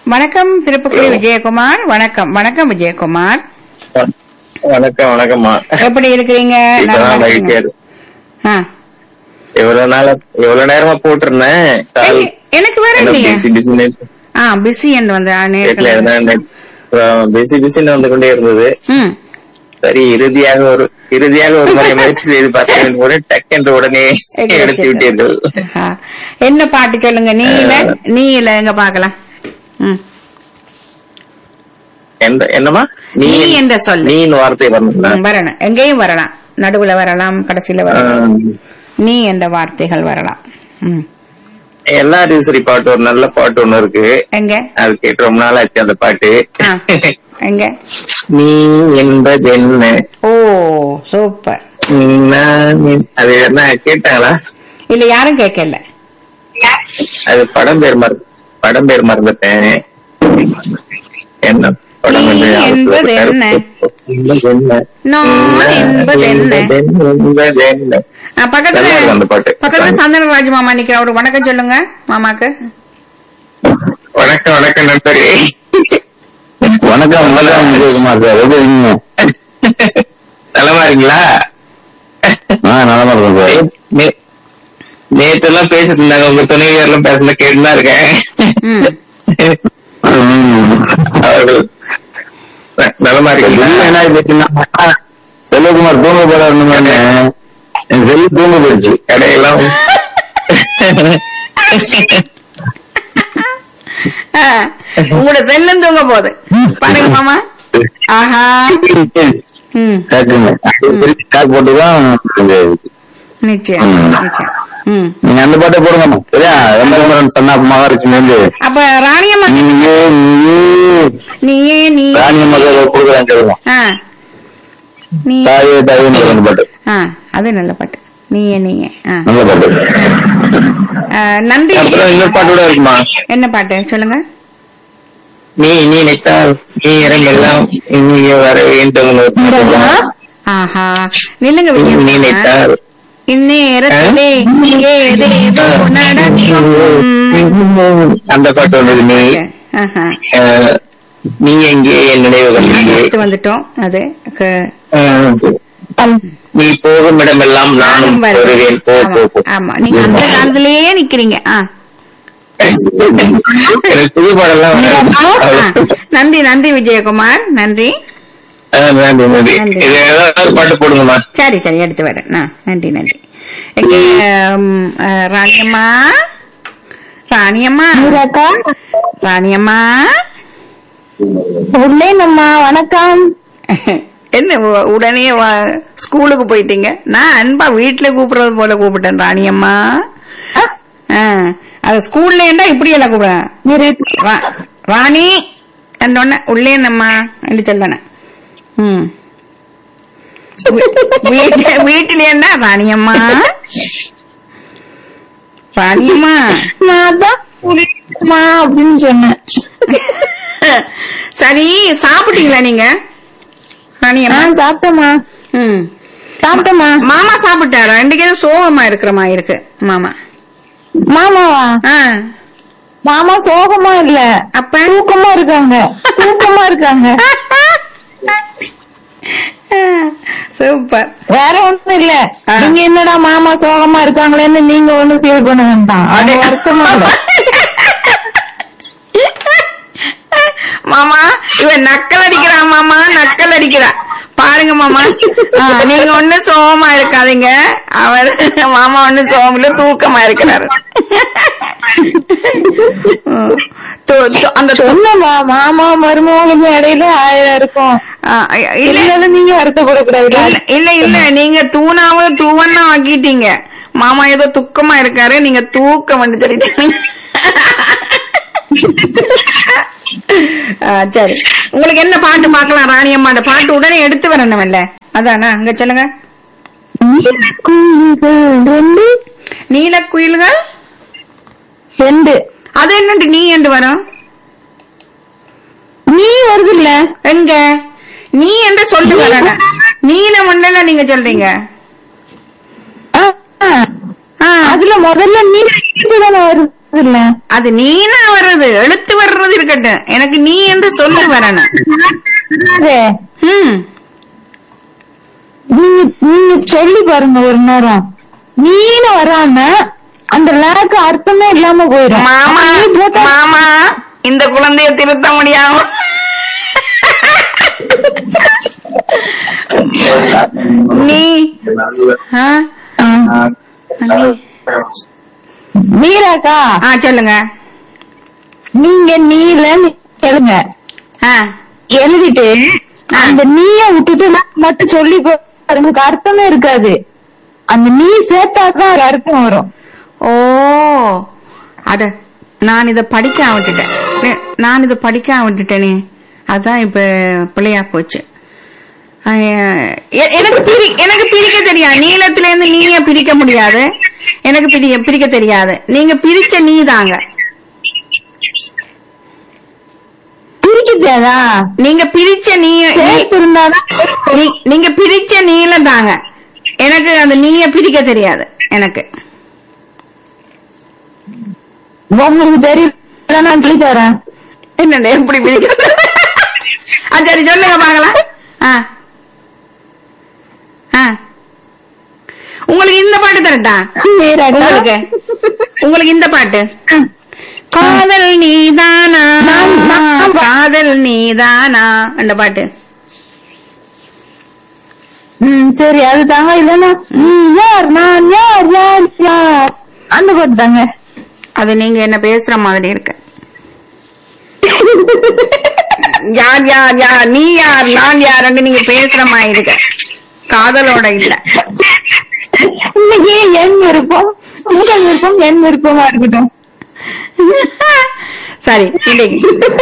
வணக்கம் திருப்புக்குடி விஜயகுமார் வணக்கம் வணக்கம் விஜயகுமார் வணக்கம் வணக்கம்மா எப்படி இருக்கிறீங்க நல்லா இப்பதான் இருக்கீங்க? மகிழ்ச்சியா இருக்கு. ஆ. எவ்வளவு நாளா எவ்வளவு நேரமா போட்டிருந்தேன் கால் எ- எனக்கு வர என்ன இல்லையே பிஸி பிஸின்னு ஆ பிஸி என்று வந்து ஆ, வீட்டுல நேரத்துல பிஸி பிஸின்னு வந்து கொண்டே இருந்தது ம் சரி இறுதியாக ஒரு இறுதியாக ஒரு முறை முயற்சி செய்து பார்த்தேன் கூட டக் என்று உடனே எடுத்து விட்டீர்கள் ஆ. என்ன பாட்டு சொல்லுங்க நீ இல்ல நீ இல்ல எங்க பாக்கலாம் ம். எந்த என்னமா நீ நீ என்ற சொல் நீன்னு வார்த்தை வரணுங்களா ம், வரணும் எங்கேயும் வரலாம் நடுவுல வரலாம் கடைசியில வரலாம் ஆஹ், நீ என்ற வார்த்தைகள் வரலாம் ம். எல்லா சரி பாட்டு ஒரு நல்ல பாட்டு ஒண்ணு இருக்கு எங்க அது கேட்டு ரொம்ப நாள் ஆச்சு அந்த பாட்டு ஆ. எங்க நீ என்பது என்ன ஓ சூப்பர் நான் என்- அது என்ன கேட்டாங்களா இல்ல யாரும் கேட்கல அது படம் பேர் மற படம் பேர் மறந்துட்டேன் என்ன படம் நீ வந்து என்பது என்ன? என்பது என்ன? நான் என்பது என்ன? என்பது என்ன? ஆ, பக்கத்துல நல்லா இருக்கு அந்த பாட்டு. பக்கத்துல சந்தனராஜ் மாமா நிக்கிற ஒரு வணக்கம் சொல்லுங்க மாமாக்கு வணக்கம் வணக்கம் நண்பரே வணக்கம் வணக்கம் விஜயகுமார் சார் எப்படி இருக்கீங்க நலமா இருக்கீங்களா ஆ நலமா இருக்கேன் சார் நே- நேத்து எல்லாம் பேசிட்டு இருந்தாங்க உங்க துணைவியர் எல்லாம் பேசல கேட்டுதான் இருக்கேன் ம். ம். அவர்கள் ந- நலமா திடீர்னு இருக்கீங்களா என்ன ஆயிடுச்சுன்னா செல்வகுமார் தூங்க போறாருன்னு என் செல்லு தூங்க போயிடுச்சு கடையெல்லாம் ஆ, உங்களோட செல்லும் தூங்க போகுது பாருங்க மாமா ஆஹா ம் கேக்குங்க காக்கு போட்டுதான் நிச்சயம் ம். நிச்சயம் ம் நீங்க அந்த பாட்டை போடுங்க சரியா எம்பரமரன் சன்னா மகாலட்சுமி வந்து அப்ப ராணியம்மா நீயே நீயே நீயே நீ ராணியம்மா கொடுக்குறேன் கேளுங்க ஆ நீ தாயே தாயே அந்த பாட்டு ஆ அது நல்ல பாட்டு நீயே நீயே ஆ நல்ல பாட்டு ஆ, நன்றி அப்புறம் இன்னொரு பாட்டு கூட இருக்குமா என்ன பாட்டு சொல்லுங்க நீ நீ நினைத்தால் நீ எல்லாம் இங்கே வர வேண்டும் ஒரு பாட்டு வரும். ஆஹா நில்லுங்க நீ விஜயம் நினைத்தால் இந்நேரத்திலே ஏதேதோ நடக்கும் ம். அந்த பாட்டு வந்தது நீ ஆஹா. அஹ், நீ எங்கே என் நினைவுகள் எங்கே அடுத்து வந்துட்டோம் அது க- அஹ், நீ போகும் இடமெல்லாம் நானும் வருவேன். வருவேன் போ போ போ ஆமா, ஆமா நீங்க அந்த காலத்திலேயே நிக்கிறீங்க ஆ. எனக்கு புது பாடெல்லாம் ஆ, வராது. நன்றி நன்றி விஜயகுமார் நன்றி அஹ், நன்றி நன்றி நன்றி. இது ஏதாவது ஒரு பாட்டு போடுங்கம்மா சரி சரி எடுத்து வரேன் ஆ, நன்றி நன்றி எங்க ம், ஆ, ராணியம்மா ராணியம்மா அக்கா ராணியம்மா உள்ளேனம்மா வணக்கம் என்ன உ- உடனே வ- ஸ்கூலுக்கு போயிட்டீங்க நான் அன்பா வீட்டுல கூப்பிடுறது போல கூப்பிட்டேன் ராணியம்மா ஆ, அது ஸ்கூல்ல ஏண்டா இப்படி எல்லாம் கூப்பிடுறேன் இரு. ரா- ராணி என்னொன்ன உள்ளே நம்மா என்று சொல்லணும் ம் வீட்டு வீட்டுல என்ன ராணியம்மா ராணியம்மா நான் தான் உள்ளேனம்மா அப்படின்னு சொன்னேன் சரி சாப்பிட்டீங்களா நீங்க ராணியம்மா நான் சாப்பிட்டேம்மா ம் சாப்பிட்டேம்மா மாமா சாப்பிட்டாரா ரெண்டு பேரும் சோகமா இருக்கிற மாதிரி இருக்கு மாமா மாமாவா ஆ மாமா சோகமா இல்ல அப்ப தூக்கமா இருக்காங்க தூக்கமா இருக்காங்க சூப்பர் வேற ஒண்ணும் இல்ல ஆ. நீங்க என்னடா மாமா சோகமா இருக்காங்களேன்னு நீங்க ஒண்ணும் ஃபீல் பண்ண வேண்டாம் அது அடே. வருத்தமா இல்ல மாமா இவன் நக்கல் அடிக்கிறா மாமா நக்கல் அடிக்கிறா பாருங்க மாமா ஆ, நீங்க ஒண்ணு சோகமா இருக்காதீங்க அவர் மாமா ஒண்ணு சோகம்ல தூக்கமா இருக்கிறாரு ம். து- து- அந்த து- சொன்னமா மாமா மருமகளுக்கு இடையில ஆயிரம் இருக்கும் ஆ, இல்ல இல்ல நீங்க வருத்தப்படக்கூடாது இல்ல இல்ல இல்ல நீங்க தூணாவ தூவன்னா ஆக்கிட்டீங்க மாமா ஏதோ துக்கமா இருக்காரு நீங்க தூக்கம் வந்து சொல்லிட்டீங்க ஆ, சரி உங்களுக்கு என்ன பாட்டு பார்க்கலாம் ராணியம்மா அந்த பாட்டு உடனே எடுத்து வரணும்ல அதானா அங்க சொல்லுங்க குயில்கள் ரெண்டு நீல குயில்கள் ரெண்டு அது என்னட்டு நீ என்று வரும் நீ வருது இல்ல எங்க நீ என்று சொல்லு வரணும் நீல மண்டல நீங்க சொல்றீங்க ஆ, அதுல முதல்ல நீ தானே வருது இல்ல அது நீனா வர்றது எழுத்து வர்றது இருக்கட்டும் எனக்கு நீ என்று சொல்லி வரணும் ம் நீங்க நீங்க சொல்லி பாருங்க ஒரு நேரம் நீனு வராம அந்த லேக்கு அர்த்தமே இல்லாம போயிடும் மாமா நீ போட்டா- மாமா இந்த குழந்தைய திருத்த முடியாம நீ ஆ? ஆ. நீ- மீராக்கா ஆ சொல்லுங்க நீங்க நீலன்னு எழுங்க ஆ எழுதிட்டு ஆ. அந்த நீய விட்டுட்டு நான் மட்டும் சொல்லி பாருங்க அர்த்தமே இருக்காது அந்த நீ சேர்த்தாதான் அது அர்த்தம் வரும் ஓ அட நான் இத படிக்க விட்டுட்டேன் நே- நான் இத படிக்க விட்டுட்டேனே அதான் இப்ப பிள்ளையா போச்சு அஹ், எ- எனக்கு பிரி எனக்கு பிரிக்க தெரியாது நீளத்துல இருந்து நீங்க பிரிக்க முடியாது எனக்கு பிரி பிரிக்க தெரியாது நீங்க பிரிச்ச நீ தாங்க பிரிக்குதா நீங்க பிரிச்ச நீ நீ- சேர்த்து இருந்தாதான் நீ- நீங்க பிரிச்ச நீளம் தாங்க எனக்கு அந்த நீய பிரிக்க தெரியாது எனக்கு உங்களுக்கு தெரியல நான் சொல்லி தரேன் என்னண்ணே எப்படி பிரிக்கிறது ஆ சரி சொல்லுங்க பாக்கலாம் ஆ ஆ உங்களுக்கு இந்த பாட்டு தரட்டா மீராக்கா. உங்களுக்கு உங்களுக்கு இந்த பாட்டு காதல் நீதானா நான்- நான் காதல் நீதானா அந்த பாட்டு ம் சரி அது தாங்க இல்லன்னா நீ யார் நான் யார் யார் யார் அந்த பாட்டு தாங்க அது நீங்க என்ன பேசுற மாதிரி இருக்கு யார் யார் யார் நீ யார் நான் யாருன்னு நீங்க பேசுற மாதிரி இருக்கு காதலோட இல்ல இன்னைக்கு என் விருப்பம் உங்கள் விருப்பம் என் விருப்பமா இருக்கட்டும் சரி இன்னைக்கு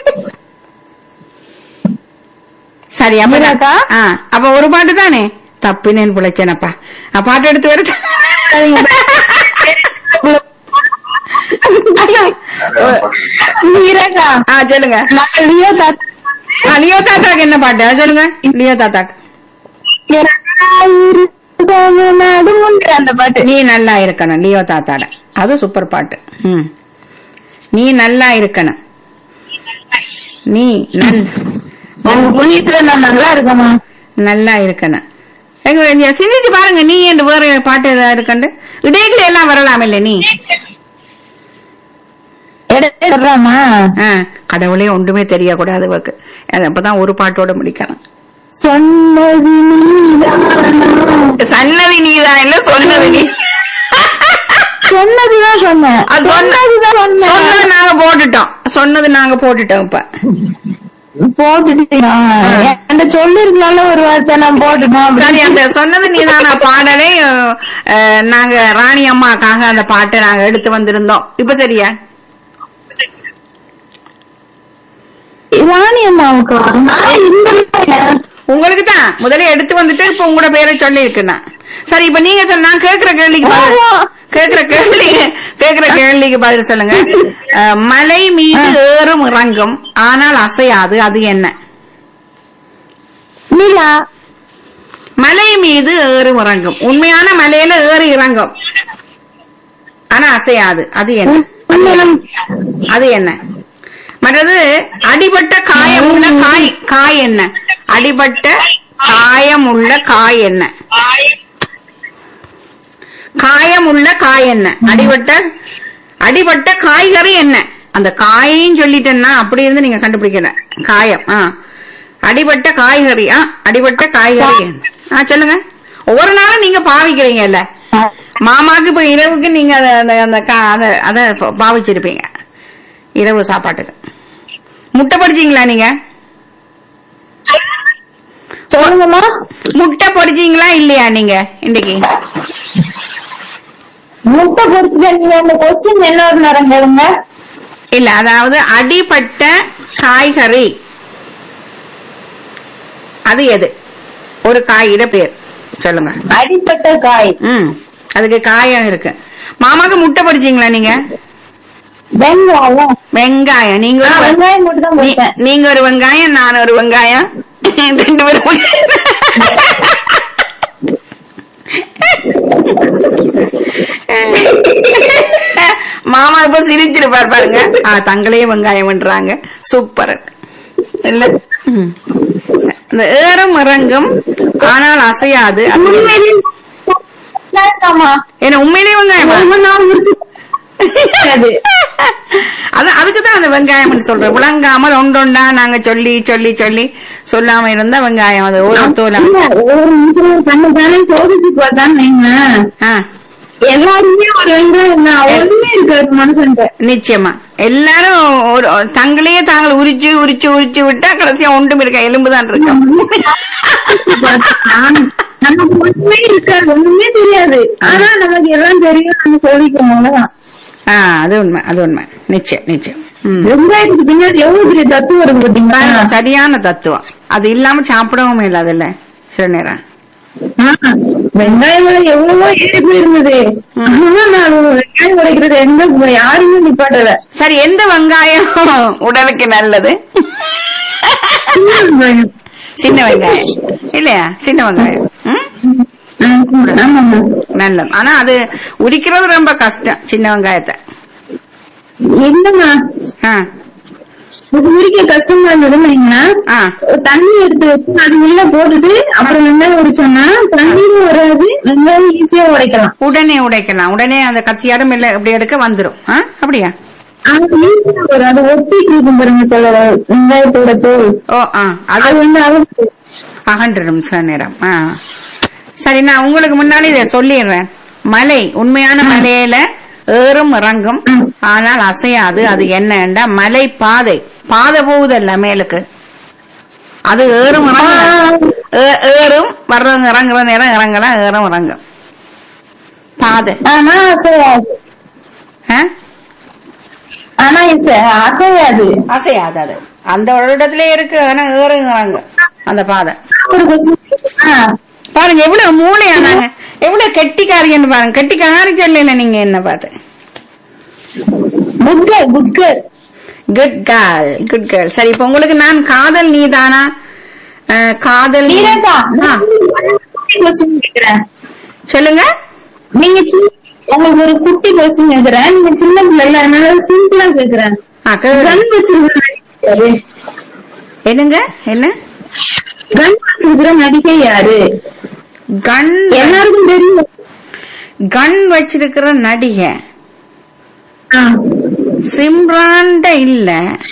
சரி அப்ப நான்- மீராக்கா? ஆ, அப்ப ஒரு பாட்டு தானே தப்பினேன் பிழைச்சேனப்பா ஆ, பாட்டு எடுத்து வரட்டு மீராக்கா ஆ சொல்லுங்க நான் லியோ தாத்தா ஆ, லியோ தாத்தாக்கு என்ன பாட்டு அது சொல்லுங்க லியோ தாத்தாக்கு நடுமுன்ற அந்த பாட்டு நீ நல்லா இருக்கணும் லியோ தாத்தாட அது சூப்பர் பாட்டு ம் நீ நல்லா இருக்கணும் நீ நல் உங்க புண்ணியத்துல நான் நல்லா இருக்கமா நல்லா இருக்கணும் எங்க நீ சிந்திச்சு பாருங்க நீ என்று வேற பாட்டு ஏதாவது இருக்கண்டு இடையில எல்லாம் வரலாம் இல்ல நீ எடுத்துறாமா ஆ, கடவுளே ஒன்றுமே தெரியக்கூடாது இவக்கு அப்பதான் ஒரு பாட்டோட முடிக்கலாம் சொன்னது நீதானா? சன்னதி நீதான் இல்ல சொன்னது நீ சொன்னதுதான் சொன்னேன் அது சொன்ன- சொன்னதுதான் சொன்னது சொன்னேன் நாங்க போட்டுட்டோம் சொன்னது நாங்க போட்டுட்டோம் இப்ப போட்டுட்டீங்க என்கிட்ட சொல்லிருக்கலாம்ல ஒரு வார்த்தை நான் போட்டுட்டோம் சரி அந்த சொன்னது நீதான பாடலை அஹ், நாங்க ராணி அம்மாக்காக அந்த பாட்டை நாங்க எடுத்து வந்திருந்தோம் இப்ப சரியா ராணி அம்மாவுக்கு நான் இந்த பையன். உங்களுக்கு தான் முதல்ல எடுத்து வந்துட்டு இப்ப உங்களோட பேரை சொல்லி இருக்குண்ணா சரி இப்ப நீங்க சொன்ன நான் கேக்குற கேள்விக்கு பதில் ஆமா. கேக்குற கேள்வி கேக்குற கேள்விக்கு பதில் சொல்லுங்க அஹ், மலை மீது ஏறும் இறங்கும் ஆனால் அசையாது அது என்ன நிலா மலை மீது ஏறும் இறங்கும் உண்மையான மலையில ஏறி இறங்கும் ஆனா அசையாது அது என்ன உன்னிடம் அது என்ன மற்றது அடிபட்ட காயம் உள்ள காய் காய் என்ன அடிபட்ட காயம் உள்ள காய் என்ன காயம் உள்ள காய் என்ன அடிபட்ட அடிபட்ட காய்கறி என்ன அந்த காயையும் சொல்லிட்டேன்னா அப்படி இருந்து நீங்க கண்டுபிடிக்கல காயம் ஆ அடிபட்ட காய்கறி ஆ அடிபட்ட காய்கறி என்ன ஆ சொல்லுங்க ஒவ்வொரு நாளும் நீங்க பாவிக்கிறீங்கல்ல மாமாக்கு இப்ப இரவுக்கு நீங்க அத அந்த அந்த கா- அத அத பாவிச்சிருப்பீங்க இரவு சாப்பாட்டுக்கு முட்டை பொடிச்சீங்களா நீங்க சொல்லுங்கம்மா முட்டை பொடிச்சீங்களா இல்லையா நீங்க இன்னைக்கு முட்டை பொறிச்சுட்டு நீங்க அந்த கொஸ்டின் என்ன ஒரு நேரம் கேளுங்க இல்ல அதாவது அடிபட்ட காய்கறி அது எது ஒரு காயோட பேர் சொல்லுங்க அடிப்பட்ட காய் ம் அதுக்கு காயம் இருக்கு மாமாக்கு முட்டை பொடிச்சீங்களா நீங்க வெங்காயம் வெங்காயம் நீங்க நான் ஒரு வெங்காயம் மட்டும் தான் நீ- போட்டேன் நீங்க ஒரு வெங்காயம் நான் ஒரு வெங்காயம் ரெண்டு பேரும் மாமா இப்ப சிரிச்சிருப்பார் பாருங்க ஆ, தங்களே வெங்காயம்ன்றாங்க சூப்பர் இல்ல ம். இந்த ஏறும் இறங்கும் ஆனால் அசையாது அது உண்மையிலேயே வேண்டாமா? என்ன உண்மையிலேயே வெங்காயமா ரொம்ப நாள் உரிச்சு அது. அது அதுக்குதான் அந்த வெங்காயம்னு சொல்றேன் விளங்காமல் ஒன்றொண்டா நாங்க சொல்லி சொல்லி சொல்லி சொல்லாம இருந்தா வெங்காயம் அது ஒரு தோலம் இல்ல, ஒரு நிமிஷம் கண்ணு தானே சோதிச்சு பார்த்தான்னு வைங்களேன். ஆ, எல்லாருமே ஒரு வெங்காயம் தான் ஒண்ணுமே இருக்காது மனுஷன்ட்ட நிச்சயமா எல்லாரும் ஒரு தங்களையே தாங்கள் உரிச்சு உரிச்சு உரிச்சு விட்டா கடைசியா ஒன்றும் இருக்க எலும்புதான் இருக்கும் நான் நமக்கு ஒண்ணுமே இருக்காது ஒண்ணுமே தெரியாது ஆனா நமக்கு எல்லாம் தெரியும் நம்ம சொல்லிக்கோம் அவ்வளவுதான் ஆ அது உண்மை அது உண்மை நிச்சயம் நிச்சயம் ம். வெங்காயத்துக்கு பின்னாடி எவ்வளவு பெரிய தத்துவம் இருக்கு பாருங்க, பாத்தீங்களா சரியான தத்துவம் அது இல்லாம சாப்பிடவும் இல்லாது இல்ல சில நேரம் ஆ, வெங்காயம் விலை எவ்வளவோ ஏறி போயிருந்தது ஆனா நான் வெங்காயம் உடைக்கிறது எங்க யாருமே நிப்பாட்டல சரி எந்த வெங்காயம் உடலுக்கு நல்லது சின்ன வெங்காயம். சின்ன வெங்காயம் இல்லையா சின்ன வெங்காயம் ம்? ஆ, ஆமாமா நல்லது ஆனா அது உரிக்கிறது ரொம்ப கஷ்டம் சின்ன வெங்காயத்தை இல்லம்மா ஆ, இது உரிக்க கஷ்டமா இருந்ததுன்னு வைங்களா ஆ. தண்ணி எடுத்து வச்சு அது உள்ள போட்டுட்டு அப்புறம் வெங்காயம் உரிச்சோம்னா தண்ணீரும் வராது வெங்காயம் ஈஸியா உடைக்கலாம் உடனே உடைக்கலாம் உடனே அந்த கத்தியாடும் இல்ல இப்படி எடுக்க வந்துரும் ஆ, அப்படியா ஆனா ஈஸியா வரும் அது ஒட்டிட்டு இருக்கும் பாருங்க சில வெங்காயத்தோட தோல் ஓ ஆ அது அது வந்து அவுத்து அகன்றிடும் சில நேரம் ஆ சரி நான் உங்களுக்கு முன்னாடி இதை சொல்லிடுறேன் மலை உண்மையான மலையில ஏறும் இறங்கும் ஆனால் அசையாது அது என்னன்னா மலை பாதை பாதை போகுதல்ல மேலுக்கு அது ஏறும் இறங்கும் ஏ- ஏறும் வர்றவங்க இறங்குற நேரம் இறங்கலாம் ஏறும் இறங்கும் பாதை ஆனா அசையாது ஆ? ஆனா இது அசையாது அசையாது அது அந்த ஒரு இடத்துல இருக்கு ஆனா ஏறும் இறங்கும் அந்த பாதை ஒரு question. ஆ, பாருங்க எவ்வளவு மூளையானாங்க எவ்வளவு கெட்டிக்காரின்னு பாருங்க கெட்டிக்காரி சொல்லல நீங்க என்ன பார்த்து good girl, good girl. Good girl good girl சரி இப்ப உங்களுக்கு நான் காதல் நீதானா அஹ், காதல் நீ- நீரஜா, ஆ, நான் ஒரு குட்டி question கேக்குறேன். சொல்லுங்க நீங்க சின்ன- உங்களுக்கு ஒரு குட்டி கொஸ்டின் கேக்குறேன் நீங்க சின்ன பிள்ளைல அதனால சிம்பிளா கேக்குறேன் ஆ, கேளு. கன் வச்சிருக்கிற நடிகை யாரு? என்னங்க என்ன கன் வச்சிருக்கிற நடிகை யாரு கன் எல்லாருக்கும் தெரியும் கன் வச்சிருக்கிற நடிகை ஆ. சிம்ரான்ட இல்ல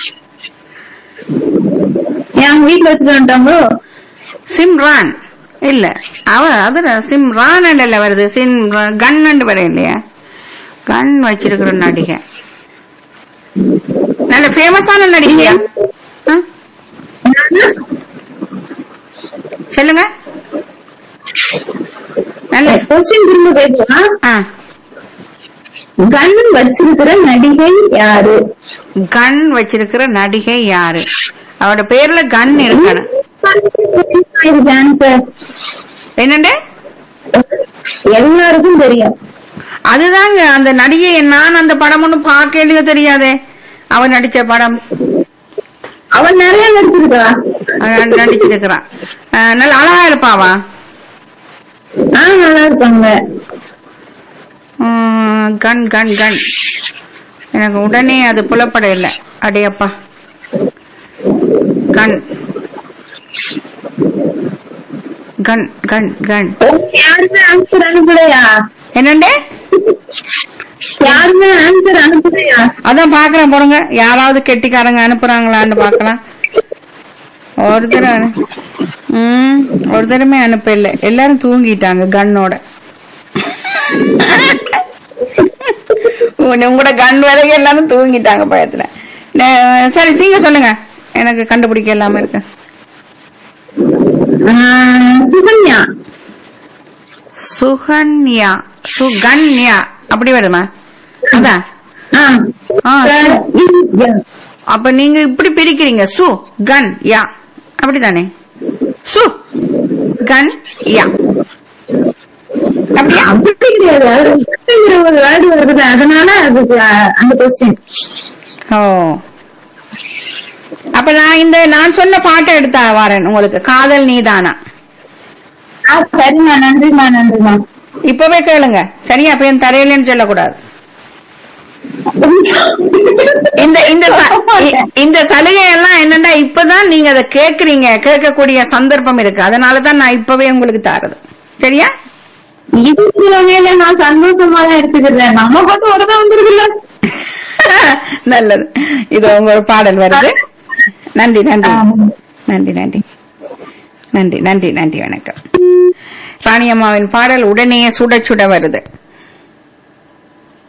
என் வீட்டுல வச்சுட்டு வந்துட்டாங்களோ சிம்ரான் இல்ல அவ அது சிம்ரான் இல்ல வருது சிம் கன் வர இல்லையா கன் வச்சிருக்கிற நடிகை நல்ல ஃபேமஸான நடிகையா ஆ? சொல்லுங்க நல்ல கொஸ்டின் திரும்ப கேட்கலாம் ஆ கன் வச்சிருக்கிற நடிகை யாரு கன் வச்சிருக்கிற நடிகை யாரு அவட பேர்ல கன் இருக்கணும் ஆன்சர் என்னண்டு எல்லாருக்கும் தெரியும் அதுதாங்க அந்த நடிகை நான் அந்த படம் ஒண்ணும் பார்க்கலையோ தெரியாதே அவன் நடிச்ச படம் அவன் நிறைய நடிச்சிருக்கா அவன் நடிச்சிருக்கிறான் அஹ், நல்ல அழகா இருப்பாவா ஆ நல்லா இருப்பாங்க உம், கன் கன் கன் எனக்கு உடனே அது புலப்பட இல்லை அடையப்பா கன் கன் கன் கன் யாருமே ஆன்சர் அனுப்பலையா என்னண்டே யாருமே ஆன்சர் அனுப்பலையா அதான் பாக்குறேன் போடுங்க யாராவது கெட்டிக்காரங்க அனுப்புறாங்களான்னு பாக்கலாம் ஒருத்தர் அனு- ம் ஒருத்தருமே அனுப்ப இல்ல எல்லாரும் தூங்கிட்டாங்க கண்ணோட உன்னை- உங்களோட கண் வரைக்கும் எல்லாரும் தூங்கிட்டாங்க பயத்துல நே- சரி நீங்க சொல்லுங்க எனக்கு கண்டுபிடிக்க இல்லாம இருக்கு ஆ, சுகன்யா சுகன்யா சுகன்யா அப்படி வருமா அதான் ஆ. ஆ, சு- இந்தியா. அப்ப நீங்க இப்படி பிரிக்கிறீங்க சு கன் யா அப்படிதானே சு கன் யா அப்படியா அப்படி கிடையாது அது அப்படிங்கிற ஒரு வேர்டு வருது அதனால அதுக்கு ஆ, அந்த கொஸ்டின் ஓ அப்ப நான் இந்த நான் சொன்ன பாட்டை எடுத்தா வரேன் உங்களுக்கு காதல் நீதானா சரிம்மா நன்றிம்மா நன்றிம்மா இப்பவே கேளுங்க சரியா அப்ப என் தரையிலன்னு சொல்லக்கூடாது இந்த இந்த ச- இ- இந்த சலுகை எல்லாம் என்னன்னா இப்பதான் நீங்க அதை கேக்குறீங்க கேட்கக்கூடிய சந்தர்ப்பம் இருக்கு அதனாலதான் நான் இப்பவே உங்களுக்கு தாரது சரியா இதுக்கு வகையில நான் சந்தோஷமா தான் எடுத்துக்கிறேன் நம்ம மட்டும் உடனே வந்துருக்குல்ல நல்லது இது உங்க ஒரு பாடல் வருது நன்றி நன்றி நன்றி நன்றி நன்றி நன்றி நன்றி வணக்கம் ராணி அம்மாவின் பாடல் உடனே சுட சுட வருது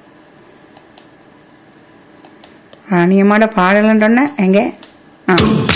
ராணி அம்மாவோட பாடல் எங்க ஆ